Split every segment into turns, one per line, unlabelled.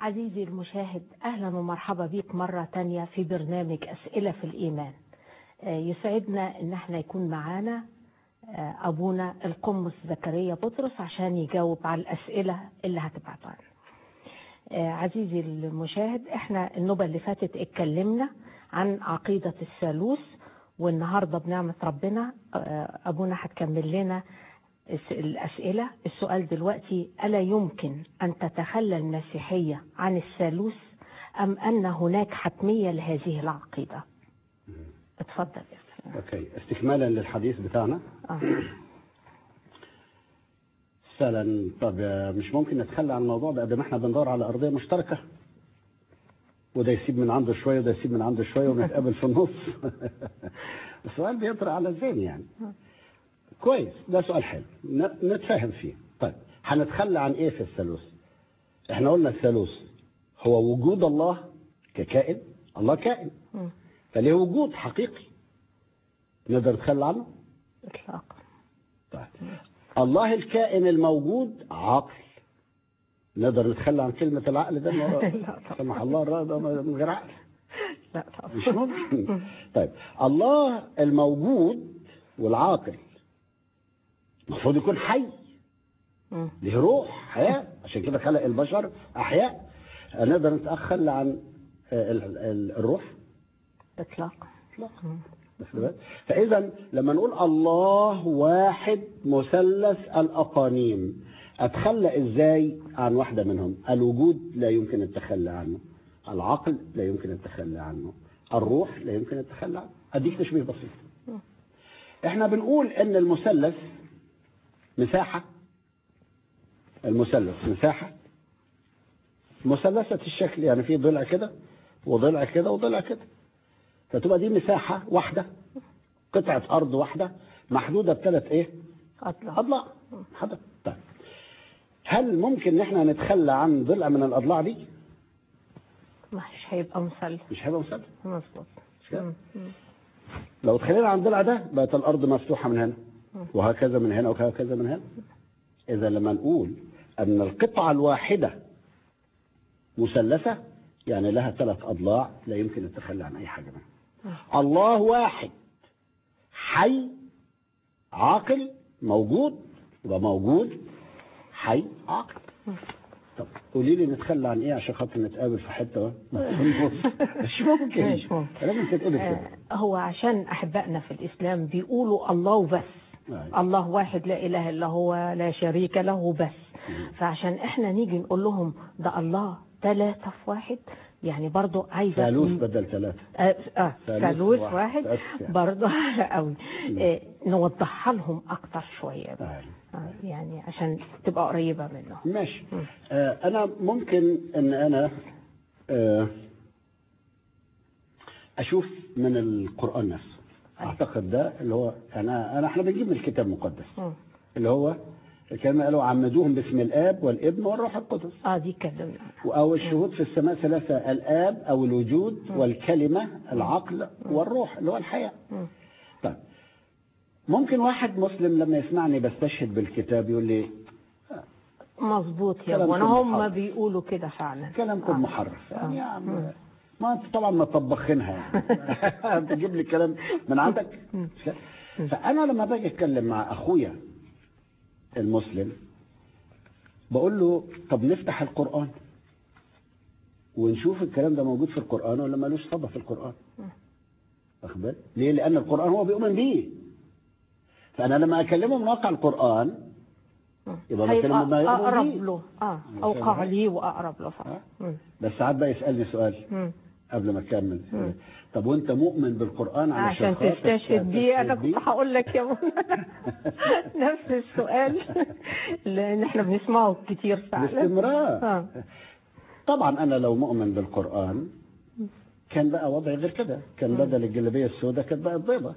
عزيزي المشاهد أهلا ومرحبا بيك مرة تانية في برنامج أسئلة في الإيمان آه، يسعدنا إن احنا يكون معانا آه، أبونا القمص زكريا بطرس عشان يجاوب على الأسئلة اللي هتبعتها لنا. آه، عزيزي المشاهد احنا النوبة اللي فاتت اتكلمنا عن عقيدة الثالوث والنهاردة بنعمة ربنا آه، أبونا هتكمل لنا الس- الأسئلة السؤال دلوقتي ألا يمكن أن تتخلى المسيحية عن الثالوث أم أن هناك حتمية لهذه العقيدة اتفضل يا سلام.
اوكي استكمالا للحديث بتاعنا
آه.
فعلا طب مش ممكن نتخلى عن الموضوع ده قد ما احنا بندور على ارضيه مشتركه وده يسيب من عنده شويه وده يسيب من عنده شويه ونتقابل في النص السؤال بيطرح على الذهن يعني كويس ده سؤال حلو ن- نتفاهم فيه طيب هنتخلى عن ايه في الثالوث احنا قلنا الثالوث هو وجود الله ككائن الله كائن
مم.
فليه وجود حقيقي نقدر نتخلى عنه
إطلاقا
طيب الله الكائن الموجود عقل نقدر نتخلى عن كلمة العقل ده
لا طبعا.
سمح الله الرأي ده من غير عقل
لا طبعا
مش ممكن طيب الله الموجود والعاقل المفروض يكون حي
مم.
له روح حياة عشان كده خلق البشر أحياء نقدر نتخلى عن ال- ال- الروح
إطلاقا مم.
بس كده. فاذا لما نقول الله واحد مثلث الاقانيم اتخلى ازاي عن واحده منهم الوجود لا يمكن التخلى عنه العقل لا يمكن التخلى عنه الروح لا يمكن التخلى عنه اديك تشبيه بسيط احنا بنقول ان المثلث مساحه المثلث مساحه مثلثه الشكل يعني في ضلع كده وضلع كده وضلع كده فتبقى دي مساحة واحدة قطعة أرض واحدة محدودة بثلاث إيه؟
أطلع
أضلاع حدا طيب هل ممكن إن إحنا نتخلى عن ضلع من الأضلاع دي؟
مش هيبقى مثلث
مش هيبقى مسدس
مظبوط
كده؟
مم. مم.
لو اتخلينا عن الضلع ده بقت الأرض مفتوحة من هنا وهكذا من هنا وهكذا من هنا إذا لما نقول أن القطعة الواحدة مثلثة يعني لها ثلاث أضلاع لا يمكن التخلي عن أي حاجة منها الله واحد حي عاقل موجود يبقى موجود حي عاقل طب قولي لي نتخلى عن ايه عشان خاطر نتقابل في حته في النص مش ممكن
مش ممكن.
لازم تتقبل كده
آه، هو عشان أحبائنا في الإسلام بيقولوا الله وبس
أيوة.
الله واحد لا إله إلا هو لا شريك له بس فعشان إحنا نيجي نقول لهم ده الله ثلاثة في واحد يعني برضو عايزة
ثالوث بدل ثلاثه
آه آه
ثالوث
ثالوث
واحد.
واحد
بس يعني.
برضو قوي آه نوضحها لهم أكتر شوية بقى.
أيوة.
آه يعني عشان تبقى قريبة منهم
ماشي آه انا ممكن ان انا آه اشوف من القران نفسه اعتقد ده اللي هو انا انا احنا بنجيب من الكتاب المقدس
مم.
اللي هو كما قالوا عمدوهم باسم الاب والابن والروح القدس
اه دي اتكلمنا
أو الشهود في السماء ثلاثة الآب أو الوجود والكلمة العقل والروح اللي هو الحياة
مم.
طيب ممكن واحد مسلم لما يسمعني بستشهد بالكتاب يقول لي
مظبوط يا
كلامكم
ابونا هم
محرف.
بيقولوا كده فعلا
كلامكم
آه.
محرف يعني يا
آه.
عم ما انت طبعا ما طبخينها يعني تجيب لي كلام من عندك فانا لما باجي اتكلم مع اخويا المسلم بقول له طب نفتح القران ونشوف الكلام ده موجود في القران ولا ملوش صدى في القران واخد بالك؟ ليه لان القران هو بيؤمن بيه فانا لما اكلمه من واقع القران يبقى بكلمه ما
هيبقى
يؤمن
اقرب
بيه.
له اه
مش
اوقع
فاهم؟
لي واقرب له فعلا
آه.
مم.
بس ساعات بقى يسالني سؤال
مم.
قبل ما اكمل طب وانت مؤمن بالقران علشان
عشان
خاطر
تستشهد بيه انا
تستشهد
كنت هقول لك يا منى نفس السؤال لان احنا بنسمعه كتير فعلا
باستمرار
اه
طبعا انا لو مؤمن بالقران كان بقى وضعي غير كده كان بدل الجلابيه السوداء كانت بقت بيضة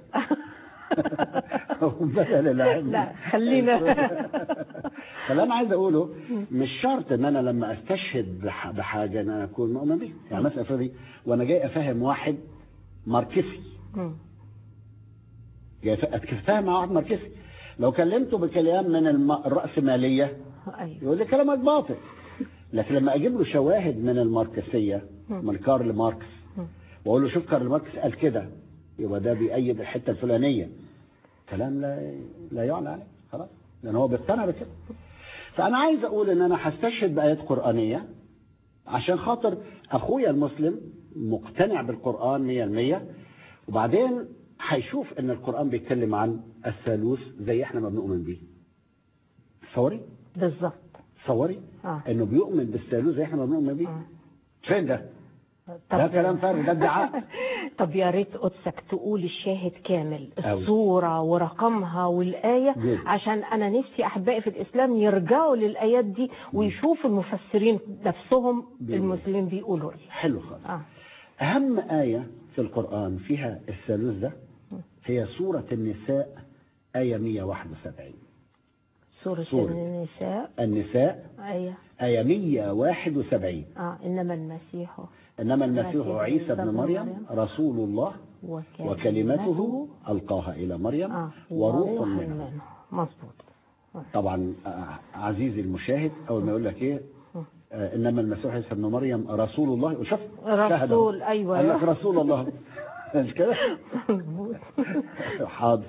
بدل العلم
لا، خلينا.
فاللي انا عايز اقوله مش شرط ان انا لما استشهد بح- بحاجه ان انا اكون مؤمن بيها يعني مثلا افرضي وانا جاي افهم واحد ماركسي
مم.
جاي ف- اتفاهم مع واحد ماركسي لو كلمته بكلام من الم- الرأسمالية
ايوه
يقول لي كلامك باطل لكن لما اجيب له شواهد من الماركسيه
مم.
من كارل ماركس
مم.
واقول له شوف كارل ماركس قال كده يبقى ده بيأيد الحته الفلانيه كلام لا لا يعلى عليه خلاص لان هو بيقتنع بكده فانا عايز اقول ان انا هستشهد بايات قرانيه عشان خاطر اخويا المسلم مقتنع بالقران 100% وبعدين هيشوف ان القران بيتكلم عن الثالوث زي احنا ما بنؤمن بيه تصوري
بالظبط
تصوري
اه
انه بيؤمن بالثالوث زي احنا ما بنؤمن بيه
آه.
فين ده ده كلام فارغ ده ادعاء
طب يا ريت قدسك تقول الشاهد كامل
أوي.
الصورة ورقمها والآية
جدا.
عشان أنا نفسي أحبائي في الإسلام يرجعوا للآيات دي ويشوفوا المفسرين نفسهم
بيقولوا.
المسلمين بيقولوا إيه
حلو خالص
آه.
أهم آية في القرآن فيها الثالوث ده هي سورة النساء آية 171
سورة,
سورة.
النساء
النساء
آية
آية 171
آه إنما المسيح
إنما المسيح
المسيح
عيسى بن
بن
مريم
مريم
رسول الله
وكلمته
وكلمته ألقاها إلى مريم
آه
وروح منه
مظبوط
طبعا آه، عزيزي المشاهد أول ما يقول لك إيه آه، إنما المسيح عيسى بن مريم رسول الله شوف شاهد أهو.
رسول أيوة
قال لك رسول الله مش كده
مظبوط
حاضر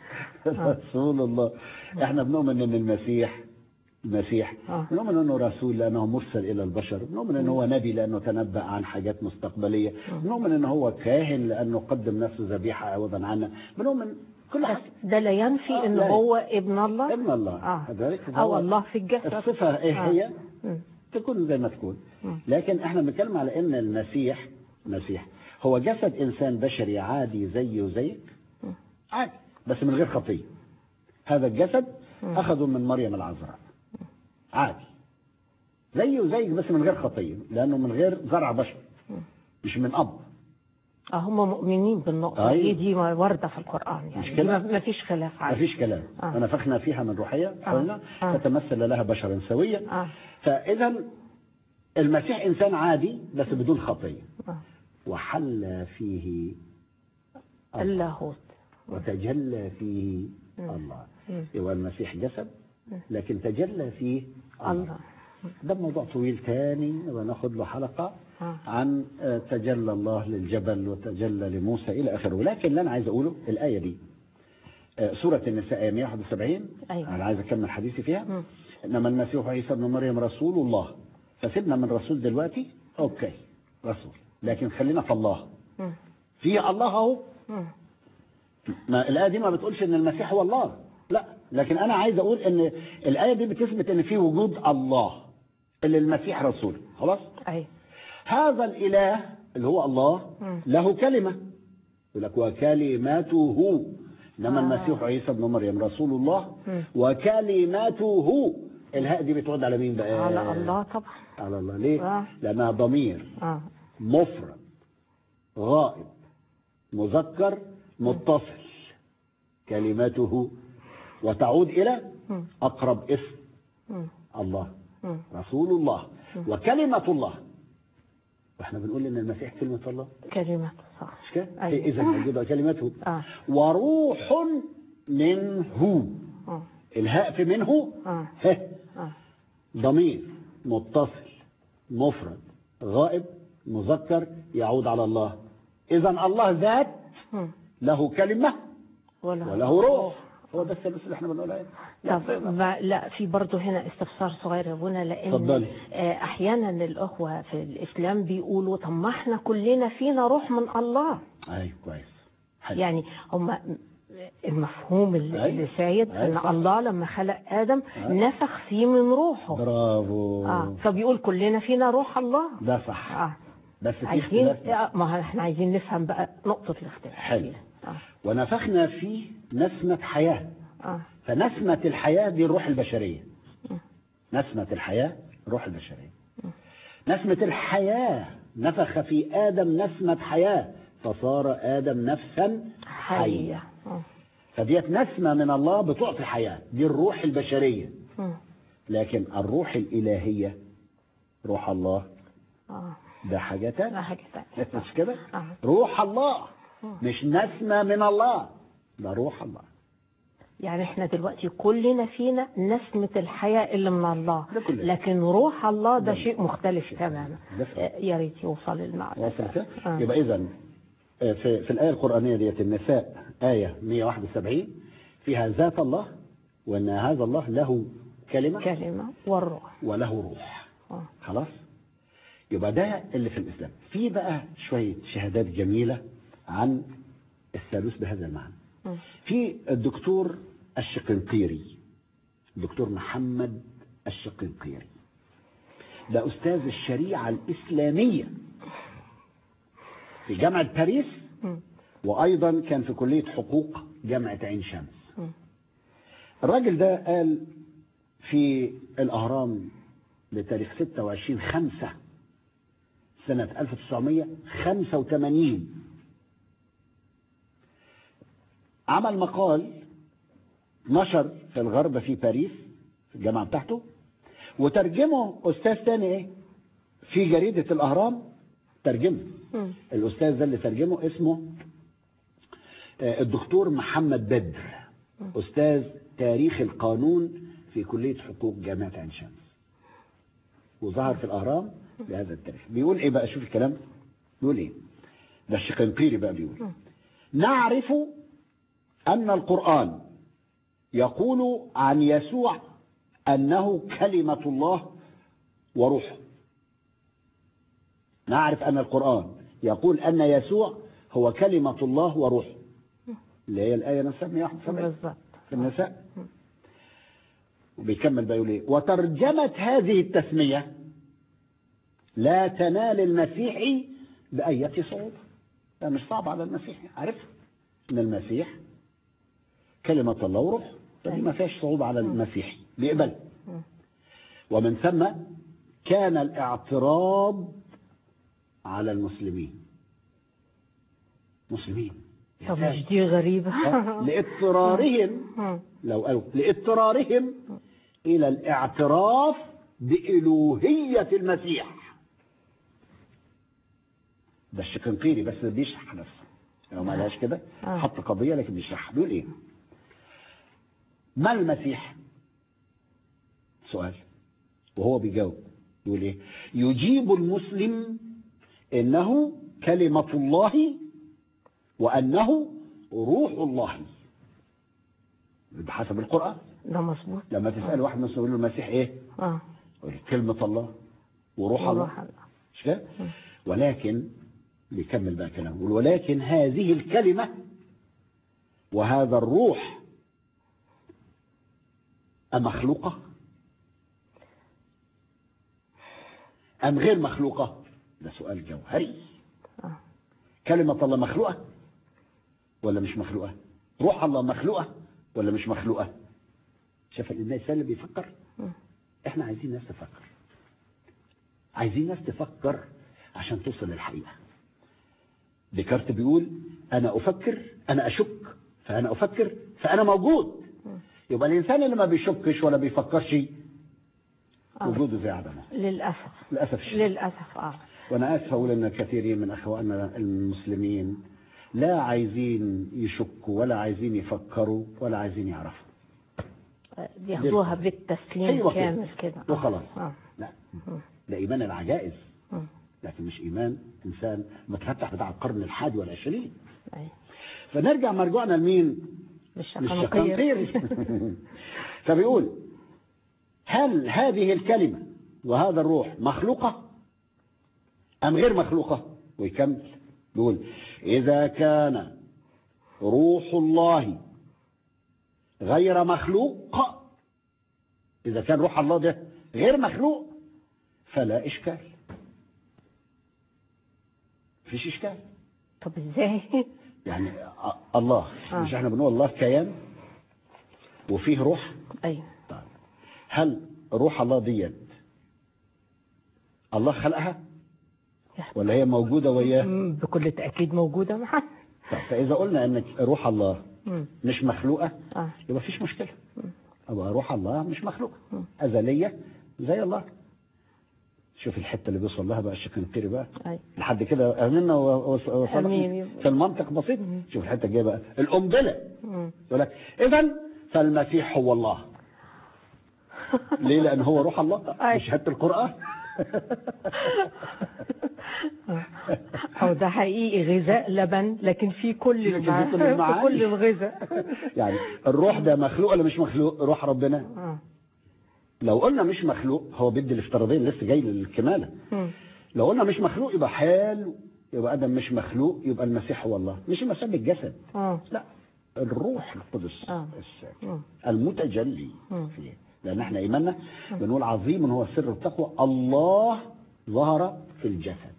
رسول الله احنا بنؤمن ان المسيح المسيح
آه.
بنؤمن انه رسول لانه مرسل الى البشر بنؤمن انه هو نبي لانه تنبأ عن حاجات مستقبليه بنؤمن انه هو كاهن لانه قدم نفسه ذبيحه عوضا عنا بنؤمن كل
بس
حاجه
ده لا ينفي
آه،
ان
لا.
هو ابن الله
ابن الله
اه
كذلك
او
هو
الله في الجسد
الصفه ايه
آه.
هي
مم.
تكون زي ما تكون
مم.
لكن احنا بنتكلم على ان المسيح مسيح هو جسد انسان بشري عادي زيه وزيك
مم.
عادي بس من غير خطيه هذا الجسد
مم.
اخذه من مريم العذراء عادي زيه وزيك بس من غير خطيه لانه من غير زرع بشر
مم.
مش من اب
اه هم مؤمنين بالنقطة
أيوة.
دي دي وارده في القرآن يعني
مش
دي
كده؟
ما ما فيش خلاف
ما
عليه
فيش كلام
آه.
ونفخنا فيها من روحية قلنا
آه.
فتمثل لها بشرا سويا
اه
فاذا المسيح انسان عادي بس بدون خطيه
اه
وحل فيه الله
اللاهوت
وتجلى فيه
مم.
الله
مم.
يبقى المسيح جسد
مم.
لكن تجلى فيه الله
الله
ده موضوع طويل تاني وناخد له حلقة
آه.
عن آه، تجلى الله للجبل وتجلى لموسى إلى آخره ولكن اللي أنا عايز أقوله الآية دي آه، سورة النساء آية 171
أيوة.
أنا عايز أكمل حديثي فيها
مم.
إنما المسيح عيسى ابن مريم رسول الله فسيبنا من رسول دلوقتي أوكي رسول لكن خلينا في الله
مم.
في الله أهو
مم.
ما الآية دي ما بتقولش إن المسيح هو الله لا لكن أنا عايز أقول إن الآية دي بتثبت إن في وجود الله اللي المسيح رسول خلاص
ايوه
هذا الإله اللي هو الله
مم.
له كلمة يقول لك وكلماته إنما
آه.
المسيح عيسى ابن مريم رسول الله
مم.
وكلماته الهاء دي بتعود على مين بقى؟
على الله طبعا
على الله ليه؟
آه.
لأنها ضمير
اه
مفرد غائب مذكر متصل كلمته وتعود إلى
مم.
أقرب اسم
مم.
الله
مم.
رسول الله وكلمة الله واحنا بنقول ان المسيح كلمة الله
كلمة صح
مش كده؟
أيوة.
اذا موجودة كلمته
اه
وروح منه
اه
الهاء في منه
اه
ه
اه
ضمير متصل مفرد غائب مذكر يعود على الله اذا الله ذات
مم.
له كلمة
ولا
وله روح هو ده الثالث اللي احنا بنقولها ايه
طب ما لا في برضه هنا استفسار صغير يا ابونا لان
اتفضلي.
آه، احيانا الاخوه في الاسلام بيقولوا طب ما احنا كلنا فينا روح من الله
ايوه كويس حلو.
يعني هم المفهوم اللي
أيوة.
اللي سايد
أيوة
ان
صح.
الله لما خلق ادم
أيوة.
نفخ فيه من روحه
برافو
اه فبيقول كلنا فينا روح الله
ده صح
اه
بس في
عايزين
اختلاف
آه، ما هو احنا عايزين نفهم بقى نقطه الاختلاف
حلو.
دي. اه
ونفخنا فيه نسمة حياة
اه
فنسمة الحياة دي الروح البشرية نسمة الحياة الروح البشرية نسمة الحياة نفخ في آدم نسمة حياة فصار آدم نفسا حية
حيه آه.
فديت نسمة من الله بتعطي حياة دي الروح البشرية
مم.
لكن الروح الإلهية روح الله
اه
ده حاجة تانية
لا حاجه ثانيه
مش كده
آه.
روح الله مش نسمة من الله ده روح الله
يعني احنا دلوقتي كلنا فينا نسمة الحياة اللي من الله
ده كلنا.
لكن روح الله ده
ده
شيء مختلف تماما
ده صح.
آه، يا ريت يوصل المعنى
واصل كده؟
آه.
يبقى اذا في, في الايه القرانيه ديت النساء ايه 171 فيها ذات الله وان هذا الله له كلمه
كلمة والروح
وله روح
آه.
خلاص يبقى ده اللي في الاسلام في بقى شويه شهادات جميله عن الثالوث بهذا المعنى
مم.
في الدكتور الشقنقيري الدكتور محمد الشقنقيري ده استاذ الشريعه الاسلاميه في جامعه باريس
مم.
وايضا كان في كليه حقوق جامعه عين شمس
مم.
الراجل ده قال في الاهرام بتاريخ 26 5 سنه 1985 عمل مقال نشر في الغرب في باريس في الجامعه بتاعته وترجمه استاذ تاني ايه في جريده الاهرام ترجمه
مم.
الاستاذ ده اللي ترجمه اسمه آه، الدكتور محمد بدر استاذ تاريخ القانون في كليه حقوق جامعه عين شمس وظهر في الاهرام بهذا التاريخ بيقول ايه بقى شوف الكلام بيقول ايه ده الشقنقيري بقى بيقول نعرف ان القران يقول عن يسوع انه كلمه الله وروحه نعرف أن القرآن يقول أن يسوع هو كلمة الله وروحه اللي هي الآية نفسها 171
بالظبط
في النساء وبيكمل بقى يقول إيه وترجمة هذه التسمية لا تنال المسيحي بأية صعوبة ده مش صعب على المسيحي عارف إن المسيح كلمة الله وروح فدي ما فيهاش صعوبة على المسيحي بيقبل ومن ثم كان الاعتراض على المسلمين مسلمين
طب مش دي غريبة
لاضطرارهم
مم.
لو قالوا لاضطرارهم الى الاعتراف بألوهية المسيح ده الشقنقيري بس بيشرح نفسه لو ما قالهاش كده
آه.
حط قضية لكن بيشرحها بيقول ايه ما المسيح سؤال وهو بيجاوب يقول ايه يجيب المسلم انه كلمة الله وانه روح الله بحسب القرآن
ده مظبوط
لما تسأل واحد مثلا يقول له المسيح ايه
اه
يقول لك كلمة الله وروح الله
وروح الله
مش كده ولكن بيكمل بقى كلامه يقول ولكن هذه الكلمة وهذا الروح أمخلوقة أم غير مخلوقة ده سؤال جوهري
آه.
كلمة الله مخلوقة ولا مش مخلوقة روح الله مخلوقة ولا مش مخلوقة شاف الإنسان اللي بيفكر
مم.
احنا عايزين ناس تفكر عايزين ناس تفكر عشان توصل للحقيقة ديكارت بيقول أنا أفكر أنا أشك فأنا أفكر فأنا موجود يبقى الإنسان اللي ما بيشكش ولا بيفكرش
آه.
وجوده زي عدمه
للأسف
للأسف الشديد
للأسف اه
وأنا آسف أقول أن كثيرين من أخواننا المسلمين لا عايزين يشكوا ولا عايزين يفكروا ولا عايزين يعرفوا
بياخدوها بالتسليم
أيوة كده.
كامل كده آه.
وخلاص
اه
لا ده إيمان العجائز
مم.
لكن مش إيمان إنسان متفتح بتاع القرن الحادي والعشرين
أيوة.
فنرجع مرجوعنا لمين؟
للشقنقير
للشقنقير فبيقول هل هذه الكلمة وهذا الروح مخلوقة أم غير مخلوقة ويكمل بيقول إذا كان روح الله غير مخلوق إذا كان روح الله ده غير مخلوق فلا إشكال فيش إشكال
طب ازاي
يعني أ- الله
آه.
مش احنا بنقول الله كيان وفيه روح
ايوه
طيب هل روح الله ديت الله خلقها ولا هي موجودة وياه
مم، بكل تأكيد موجودة معانا
طب فإذا قلنا أن روح الله
مم.
مش مخلوقة
اه
يبقى فيش مشكلة أبقى روح الله مش مخلوقة
مم.
أزلية زي الله شوف الحتة اللي بيوصل لها بقى الشقنقيري بقى
ايوه
لحد كده أمنا وصلنا
أمين.
في المنطق بسيط شوف الحتة الجاية بقى القنبلة
مم.
يقول لك إذا فالمسيح هو الله ليه لان هو روح الله
أي.
بشهاده القران
أو ده حقيقي غذاء لبن لكن في كل
لكن في
المع...
كل المعاني.
في كل الغذاء
يعني الروح ده مخلوق ولا مش مخلوق روح ربنا
آه.
لو قلنا مش مخلوق هو بيدي الافتراضين لسه جاي للكماله
مم.
لو قلنا مش مخلوق يبقى حلو يبقى ادم مش مخلوق يبقى المسيح هو الله مش المسيح بالجسد
آه.
لا الروح القدس
آه.
الساكن
مم.
المتجلي
مم.
فيه لان احنا ايماننا بنقول عظيم هو سر التقوى الله ظهر في الجسد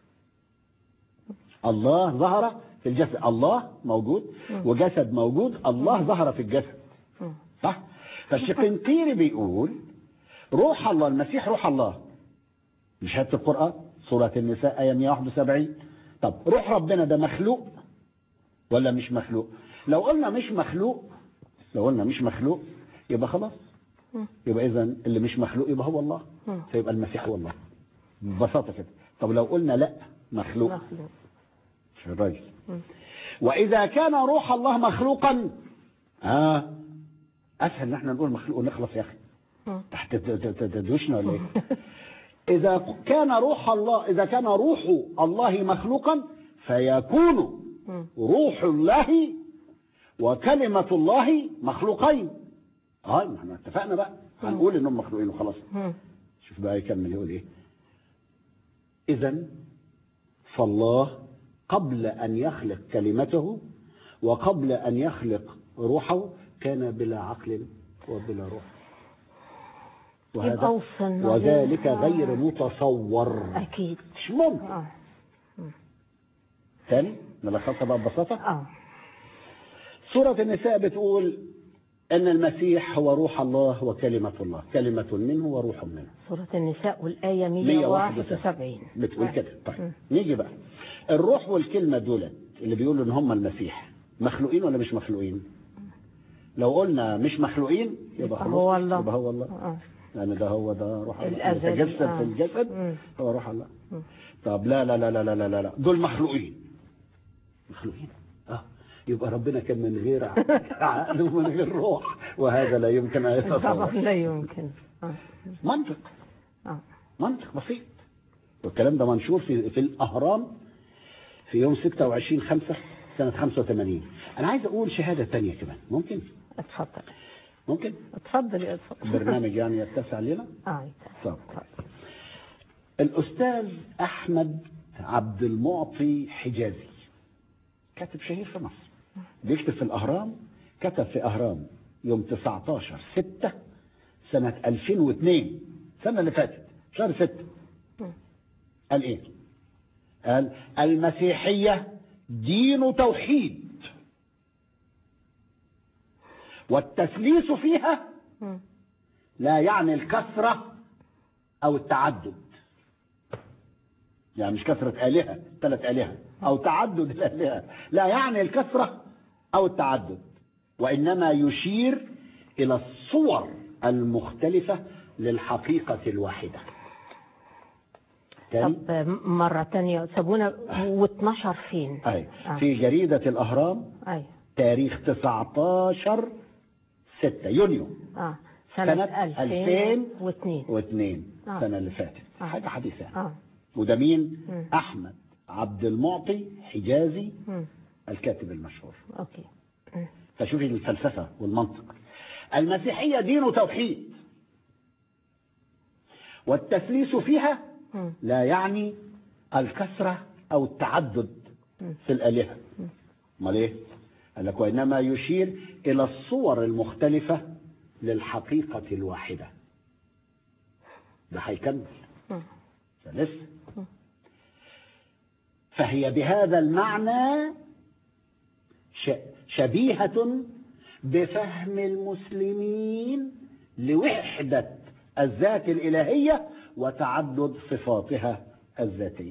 الله ظهر في الجسد الله موجود وجسد موجود الله ظهر في الجسد
مم.
صح فالشقنطيري بيقول روح الله المسيح روح الله بشهاده القران سوره النساء ايه 171 طب روح ربنا ده مخلوق ولا مش مخلوق لو قلنا مش مخلوق لو قلنا مش مخلوق يبقى خلاص
مم.
يبقى اذا اللي مش مخلوق يبقى هو الله
مم.
فيبقى المسيح هو الله ببساطه كده طب لو قلنا لا مخلوق
مخلوق
مش الراجل
مم.
واذا كان روح الله مخلوقا اه اسهل ان احنا نقول مخلوق ونخلص يا اخي
مم.
تحت ت- ت- ت- تدوشنا ولا ايه اذا كان روح الله اذا كان روح الله مخلوقا فيكون
مم.
روح الله وكلمة الله مخلوقين اه ما احنا اتفقنا بقى هنقول انهم مخلوقين وخلاص
مم.
شوف بقى يكمل يقول ايه اذا فالله قبل ان يخلق كلمته وقبل ان يخلق روحه كان بلا عقل وبلا روح
يبقى وصلنا
وذلك
لل-
غير متصور
أكيد
مش ممكن
آه.
ثاني نلخصها بقى ببساطه
آه.
سورة النساء بتقول أن المسيح هو روح الله وكلمة الله كلمة منه وروح منه
سورة النساء والآية
171
171
بتقول كده
مم.
طيب نيجي بقى الروح والكلمة دولت اللي بيقولوا ان هم المسيح مخلوقين ولا مش مخلوقين لو قلنا مش مخلوقين يبقى
يبقى
خلاص
هو الله.
يبقى هو الله
آه.
لان ده هو ده روح الله
الأزلي.
يتجسد
آه.
في الجسد
مم.
هو روح الله
مم.
طب لا لا لا لا لا لا لا دول مخلوقين مخلوقين اه يبقى ربنا كان من غير عقل ومن غير روح وهذا لا يمكن ان
طبعا
يتصور
لا يمكن آه.
منطق
آه.
منطق بسيط والكلام ده منشور في في الاهرام في يوم 26 5 سنه 85 انا عايز اقول شهاده تانية كمان ممكن
اتفضل
ممكن
اتفضل يا اتفضل
برنامج يعني يتسع لنا
آه.
طب الاستاذ احمد عبد المعطي حجازي كاتب شهير في مصر بيكتب في الاهرام كتب في اهرام يوم 19 6 سنه 2002 السنه اللي فاتت شهر 6
مم.
قال ايه قال المسيحيه دين توحيد والتثليث فيها
مم.
لا يعني الكثرة أو التعدد يعني مش كثرة آلهة ثلاث آلهة أو تعدد الآلهة لا يعني الكثرة أو التعدد وإنما يشير إلى الصور المختلفة للحقيقة الواحدة تاني
طب مرة تانية سابونا و12 فين؟
أي.
آه.
في جريدة الأهرام
أي
تاريخ 19 6 يونيو
اه سنة,
سنة
2002
واثنين
آه.
السنة اللي فاتت
آه.
حاجة حديثة
اه
وده مين؟
مم.
أحمد عبد المعطي حجازي
مم.
الكاتب المشهور
اوكي مم.
فشوفي الفلسفة والمنطق المسيحية دين توحيد والتثليث فيها
مم.
لا يعني الكثرة أو التعدد
مم.
في الآلهة امال ايه؟ قال لك وإنما يشير إلى الصور المختلفة للحقيقة الواحدة ده هيكمل
مم.
ده لسه فهي بهذا المعنى ش- شبيهة بفهم المسلمين لوحدة الذات الإلهية وتعدد صفاتها الذاتية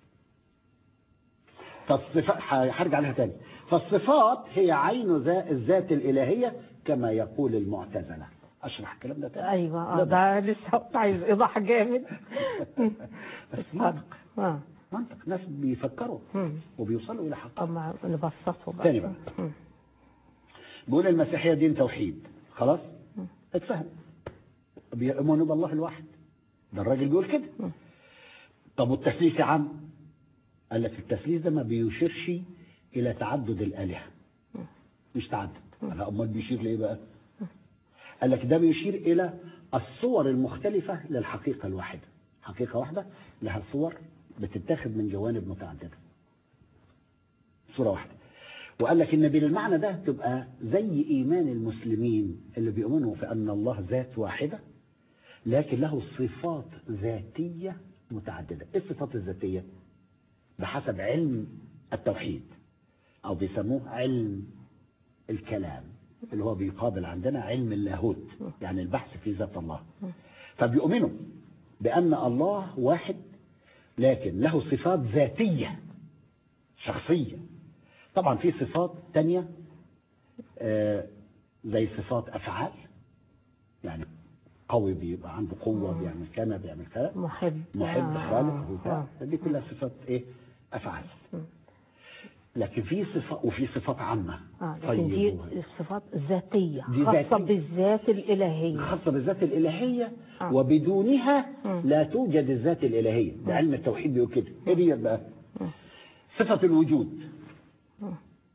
فالصفات هرجع لها تاني فالصفات هي عين ذا- الذات الإلهية كما يقول المعتزلة أشرح الكلام ده تاني
ايوه
لا،
آه، ده لسه كنت عايز ايضاح جامد
بس منطق
اه
منطق ناس بيفكروا
مم.
وبيوصلوا إلى حق
طب ما نبسطه بقى
تاني بقى.
مم.
بيقول المسيحية دين توحيد خلاص اتفهم بيؤمنوا بالله الواحد ده الراجل بيقول كده
مم.
طب والتثليث يا عم قال لك التثليث ده ما بيشيرش الى تعدد الالهه مش تعدد انا امال بيشير لايه بقى قال لك ده بيشير الى الصور المختلفه للحقيقه الواحده حقيقه واحده لها صور بتتاخد من جوانب متعدده صوره واحده وقال لك ان بالمعنى ده تبقى زي ايمان المسلمين اللي بيؤمنوا في ان الله ذات واحده لكن له صفات ذاتيه متعدده ايه الصفات الذاتيه بحسب علم التوحيد او بيسموه علم الكلام اللي هو بيقابل عندنا علم اللاهوت يعني البحث في ذات الله فبيؤمنوا بان الله واحد لكن له صفات ذاتيه شخصيه طبعا في صفات تانية آه، زي صفات افعال يعني قوي بيبقى عنده قوه بيعمل كذا بيعمل كذا
محب
محب
آه،
خالق
آه،
وبتاع دي كلها صفات ايه افعال لكن في صفات وفي صفات عامه
آه لكن دي
طيب
الصفات ذاتية
دي
خاصة
ذاتية.
بالذات الإلهية
خاصه بالذات الالهيه
آه.
وبدونها
مم.
لا توجد الذات الالهيه ده علم التوحيد بيقول كده ايه دي بقى
مم.
صفه الوجود
مم.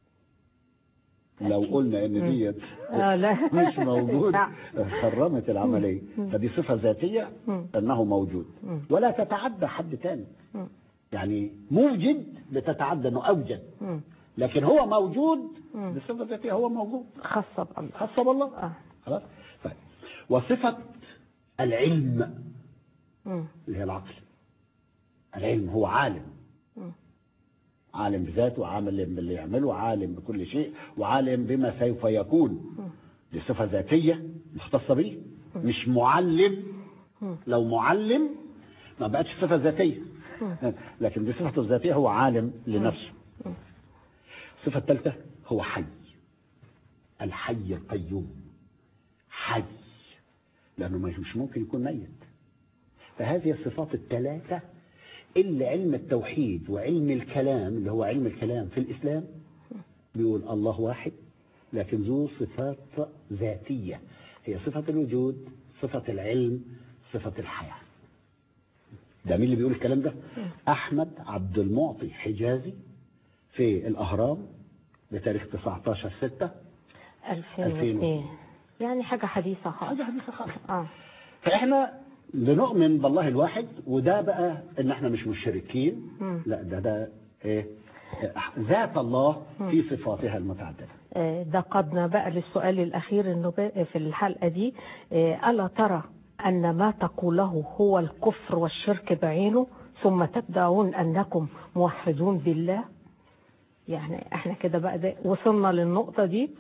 لو قلنا ان ديت
آه لا
مش موجود
لا.
خرمت العمليه فدي صفه ذاتيه
مم.
انه موجود
مم.
ولا تتعدى حد تاني
مم.
يعني موجد بتتعدى انه اوجد
مم.
لكن هو موجود
مم.
بصفه ذاتيه هو موجود
خاصة بالله
خاصه بالله
آه.
خلاص طيب وصفه العلم
مم.
اللي هي العقل العلم هو عالم
مم.
عالم بذاته عالم باللي يعمله عالم بكل شيء وعالم بما سوف يكون
مم.
دي صفة ذاتية مختصة به مش معلم
مم.
لو معلم ما بقتش صفة ذاتية لكن دي صفته الذاتية هو عالم لنفسه الصفة الثالثة هو حي الحي القيوم حي لأنه مش ممكن يكون ميت فهذه الصفات الثلاثة اللي علم التوحيد وعلم الكلام اللي هو علم الكلام في الإسلام بيقول الله واحد لكن ذو صفات ذاتية هي صفة الوجود صفة العلم صفة الحياة ده مين اللي بيقول الكلام ده أحمد عبد المعطي حجازي في الأهرام بتاريخ 19 6
2002 يعني حاجة حديثة خالص
حاجة حديثة خالص
اه
فاحنا بنؤمن بالله الواحد وده بقى ان احنا مش مشركين
مم.
لا ده ده ايه ذات الله في صفاتها المتعدده
آه، ده قدنا بقى للسؤال الأخير إنه بقى في الحلقة دي آه، ألا ترى أن ما تقوله هو الكفر والشرك بعينه ثم تدعون أنكم موحدون بالله يعني احنا كده بقى ده وصلنا للنقطة دي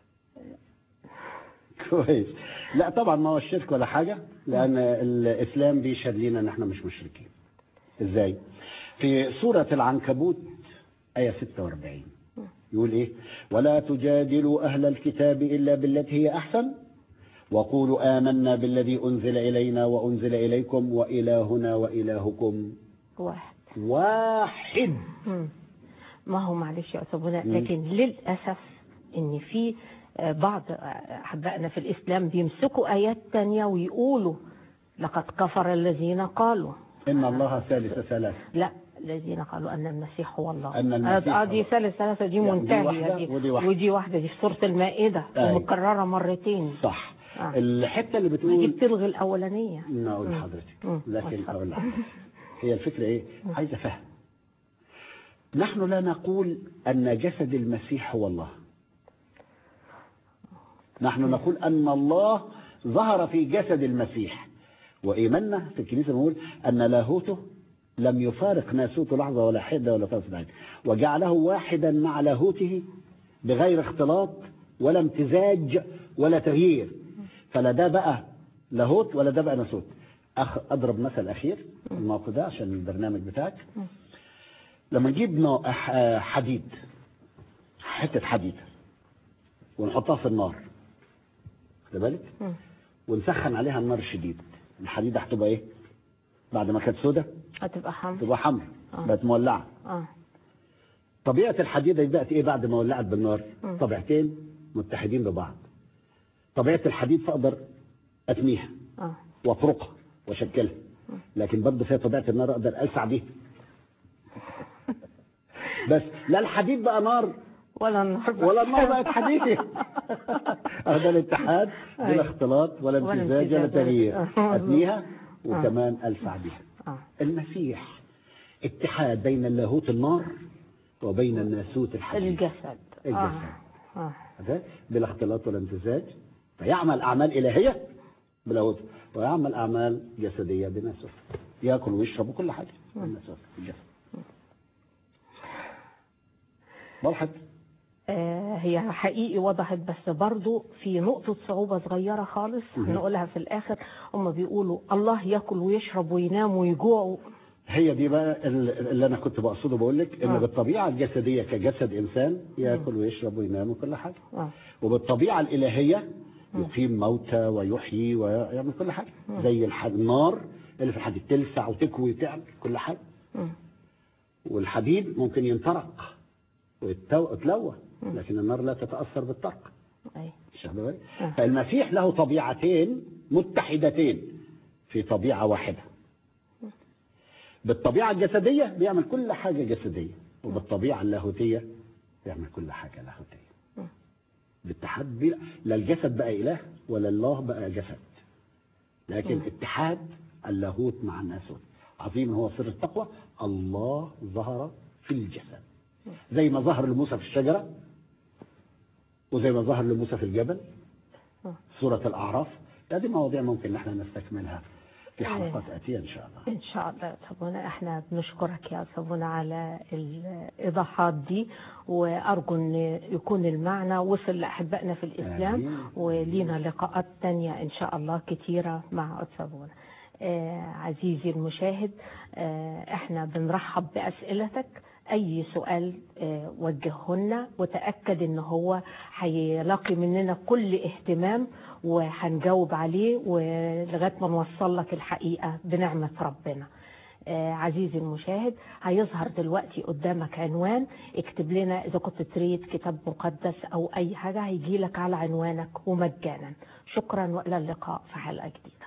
كويس لا طبعا ما هو الشرك ولا حاجه لان الاسلام بيشهد لنا ان احنا مش مشركين ازاي في سوره العنكبوت ايه 46 يقول ايه ولا تجادلوا اهل الكتاب الا بالتي هي احسن وقولوا آمنا بالذي أنزل إلينا وأنزل إليكم وإلهنا وإلهكم
واحد
واحد
مم. ما هو معلش يا أستاذ بناء
مم.
لكن للأسف إن في آه، بعض آه، أحبائنا في الإسلام بيمسكوا آيات تانية ويقولوا لقد كفر الذين قالوا
إن الله ثالث ثلاثة
لا الذين قالوا أن المسيح هو الله
أن المسيح
آه دي
هو-
ثالث ثلاثة دي
يعني دي
منتهية
واحدة
دي
ودي واحدة.
ودي واحدة دي في سورة المائدة
أيوة.
ومكررة مرتين
صح
آه.
الحتة اللي
دي
بتقول
بتلغي الأولانية
نقول
مم.
لحضرتك
مم.
لكن
اتفضل.
أقول لك هي الفكرة إيه عايزة فهم نحن لا نقول أن جسد المسيح هو الله نحن نقول أن الله ظهر في جسد المسيح وإيماننا في الكنيسة نقول أن لاهوته لم يفارق ناسوته لحظة ولا حدة ولا طرف عين وجعله واحدا مع لاهوته بغير اختلاط ولا امتزاج ولا تغيير فلا ده بقى لاهوت ولا ده بقى ناسوت أخ أضرب مثل أخير في الموقف ده عشان البرنامج بتاعك لما نجيب نوع- ح- حديد حتة حديد ونحطها في النار خد بالك
مم.
ونسخن عليها النار الشديد الحديدة هتبقى ايه بعد ما كانت سودة
هتبقى حمر
تبقى حمر
آه.
بقت مولعة
اه
طبيعة الحديدة دي بقت ايه بعد ما ولعت بالنار
مم.
طبيعتين متحدين ببعض طبيعه الحديد فاقدر اتنيها
اه
واطرقها واشكلها لكن برضه فيها طبيعه النار اقدر السع بيها بس لا الحديد بقى نار
ولا النار بقى.
ولا النار بقت حديدي هذا الاتحاد بلا
أيوة.
اختلاط ولا
ولا
امتزاج ولا
امتزاج.
تغيير
آه.
اتنيها وكمان السع بيها
اه
المسيح اتحاد بين اللاهوت النار وبين الناسوت الحديد
الجسد
الجسد.
اه اه
هذا بلا اختلاط ولا امتزاج فيعمل اعمال الهيه بلاهوت ويعمل اعمال جسديه بناسوت ياكل ويشرب وكل حاجه بالناسوت الجسد وضحت
آه، هي حقيقي وضحت بس برضو في نقطة صعوبة صغيرة خالص
مهم.
هنقولها في الآخر هم بيقولوا الله ياكل ويشرب وينام ويجوع
هي دي بقى ال- اللي انا كنت بقصده بقول لك ان
آه.
بالطبيعه الجسديه كجسد انسان ياكل ويشرب وينام وكل حاجه
آه.
وبالطبيعه الالهيه يقيم موتى ويحيي ويعمل كل حاجه زي الح- النار اللي في الحديد تلسع وتكوي وتعمل كل حاجه
مم.
والحديد ممكن ينطرق ويتلوى لكن النار لا تتاثر بالطرق
أي.
مش واخد بالك؟
آه.
فالمسيح له طبيعتين متحدتين في طبيعه واحده بالطبيعه الجسديه بيعمل كل حاجه جسديه وبالطبيعه اللاهوتيه بيعمل كل حاجه لاهوتيه باتحاد بلا لا الجسد بقى اله ولا الله بقى جسد لكن اتحاد اللاهوت مع الناسوت عظيم هو سر التقوى الله ظهر في الجسد زي ما ظهر لموسى في الشجره وزي ما ظهر لموسى في الجبل
آه.
سورة الأعراف هذه مواضيع ممكن نحن نستكملها في حلقات آتية إن شاء الله
إن شاء الله يا سابونا احنا بنشكرك يا سابونا على الإيضاحات دي وأرجو أن يكون المعنى وصل لأحبائنا في الإسلام
آمين.
ولينا لقاءات تانية إن شاء الله كتيرة مع سابونا آه عزيزي المشاهد آه احنا بنرحب بأسئلتك أي سؤال آه وجهه لنا وتأكد إن هو هيلاقي مننا كل اهتمام وهنجاوب عليه ولغاية ما نوصل لك الحقيقة بنعمة ربنا آه عزيزي المشاهد هيظهر دلوقتي قدامك عنوان اكتب لنا إذا كنت تريد كتاب مقدس أو أي حاجة هيجي لك على عنوانك ومجانا شكرا وإلى اللقاء في حلقة جديدة